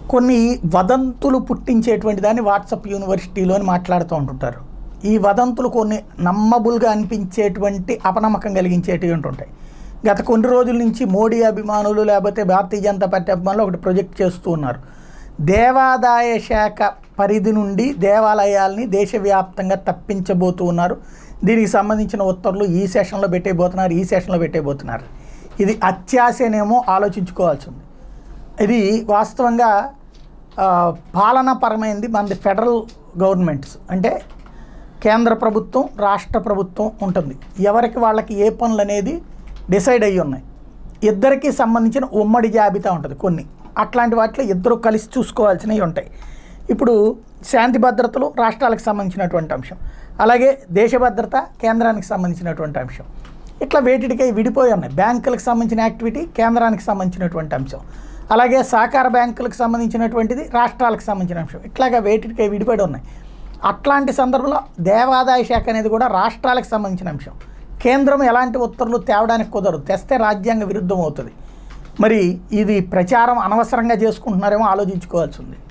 కొన్ని వదంతులు పుట్టించేటువంటి దాన్ని వాట్సప్ యూనివర్సిటీలో అని మాట్లాడుతూ ఉంటుంటారు ఈ వదంతులు కొన్ని నమ్మబుల్గా అనిపించేటువంటి అపనమ్మకం కలిగించేటివి ఉంటుంటాయి గత కొన్ని రోజుల నుంచి మోడీ అభిమానులు లేకపోతే భారతీయ జనతా పార్టీ అభిమానులు ఒకటి ప్రొజెక్ట్ చేస్తూ ఉన్నారు దేవాదాయ శాఖ పరిధి నుండి దేవాలయాల్ని దేశవ్యాప్తంగా తప్పించబోతూ ఉన్నారు దీనికి సంబంధించిన ఉత్తర్వులు ఈ సెషన్లో పెట్టేయబోతున్నారు ఈ సెషన్లో పెట్టేయబోతున్నారు ఇది అత్యాశనేమో ఆలోచించుకోవాల్సి ఉంది ఇది వాస్తవంగా ఆ, పాలనాపరమైనది మనది ఫెడరల్ గవర్నమెంట్స్ అంటే కేంద్ర ప్రభుత్వం రాష్ట్ర ప్రభుత్వం ఉంటుంది ఎవరికి వాళ్ళకి ఏ పనులు అనేది డిసైడ్ అయ్యి ఉన్నాయి ఇద్దరికి సంబంధించిన ఉమ్మడి జాబితా ఉంటుంది కొన్ని అట్లాంటి వాటిలో ఇద్దరు కలిసి చూసుకోవాల్సినవి ఉంటాయి ఇప్పుడు శాంతి భద్రతలు రాష్ట్రాలకు సంబంధించినటువంటి అంశం అలాగే దేశ భద్రత కేంద్రానికి సంబంధించినటువంటి అంశం ఇట్లా వేటికై విడిపోయి ఉన్నాయి బ్యాంకులకు సంబంధించిన యాక్టివిటీ కేంద్రానికి సంబంధించినటువంటి అంశం అలాగే సహకార బ్యాంకులకు సంబంధించినటువంటిది రాష్ట్రాలకు సంబంధించిన అంశం ఇట్లాగా వేటికై విడిపడి ఉన్నాయి అట్లాంటి సందర్భంలో దేవాదాయ శాఖ అనేది కూడా రాష్ట్రాలకు సంబంధించిన అంశం కేంద్రం ఎలాంటి ఉత్తర్వులు తేవడానికి కుదరదు తెస్తే రాజ్యాంగ విరుద్ధం అవుతుంది మరి ఇది ప్రచారం అనవసరంగా చేసుకుంటున్నారేమో ఆలోచించుకోవాల్సి ఉంది